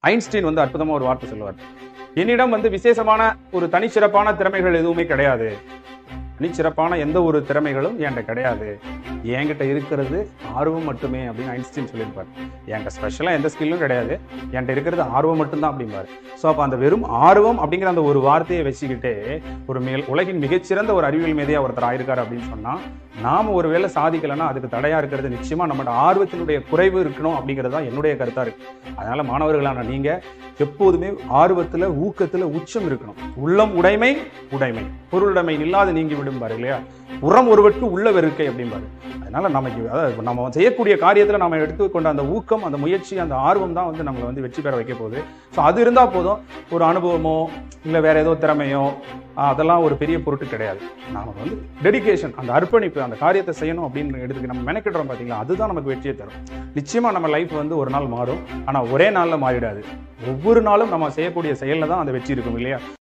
Einstein வந்து அற்புதமா ஒரு வார்த்தை சொல்லுவார் என்னிடம் வந்து விசேஷமான ஒரு தனிச்சிறப்பான திறமைகள் எதுவுமே கிடையாது தனிச்சிறப்பான எந்த ஒரு திறமைகளும் என்கிட்ட கிடையாது என்கிட்ட இருக்கிறது ஆர்வம் மட்டுமே அப்படின்னு ஐன்ஸ்டீன் சொல்லியிருப்பார் என்கிட்ட ஸ்பெஷலாக எந்த ஸ்கில்லும் கிடையாது என்கிட்ட இருக்கிறது ஆர்வம் மட்டும்தான் அப்படிம்பாரு ஸோ அப்போ அந்த வெறும் ஆர்வம் அப்படிங்கிற அந்த ஒரு வார்த்தையை வச்சுக்கிட்டே ஒரு மிக உலகின் மிகச்சிறந்த ஒரு அறிவியல் மேதையா ஒருத்தர் ஆயிருக்காரு அப்படின்னு சொன்னா நாம ஒரு வேளை சாதிக்கலைன்னா அதுக்கு தடையா இருக்கிறது நிச்சயமா நம்மளோட ஆர்வத்தினுடைய குறைவு இருக்கணும் அப்படிங்கிறது தான் என்னுடைய கருத்தா இருக்கு அதனால மாணவர்களான நீங்க எப்போதுமே ஆர்வத்துல ஊக்கத்துல உச்சம் இருக்கணும் உள்ளம் உடைமை உடைமை பொருளுடைமை இல்லாத நீங்கி விடும் பாரு இல்லையா உரம் ஒருவருக்கு உள்ள வெறுக்கை அப்படிம்பாரு அதனால நமக்கு அதாவது நம்ம செய்யக்கூடிய காரியத்துல நம்ம எடுத்துக்கொண்ட அந்த ஊக்கம் அந்த முயற்சி அந்த ஆர்வம் தான் வந்து நம்மளை வந்து வெற்றி பெற வைக்க போகுது ஸோ அது இருந்தா போதும் ஒரு அனுபவமோ இல்லை வேற ஏதோ திறமையோ ஆஹ் அதெல்லாம் ஒரு பெரிய பொருட்டு கிடையாது நாம வந்து டெடிகேஷன் அந்த அர்ப்பணிப்பு அந்த காரியத்தை செய்யணும் அப்படின்னு எடுத்துக்க நம்ம மெனக்கிடுறோம் பார்த்தீங்களா அதுதான் நமக்கு வெற்றியை தரும் நிச்சயமா நம்ம லைஃப் வந்து ஒரு நாள் மாறும் ஆனா ஒரே நாள்ல மாறிடாது ஒவ்வொரு நாளும் நம்ம செய்யக்கூடிய செயல்ல தான் அந்த வெற்றி இருக்கும் இல்லையா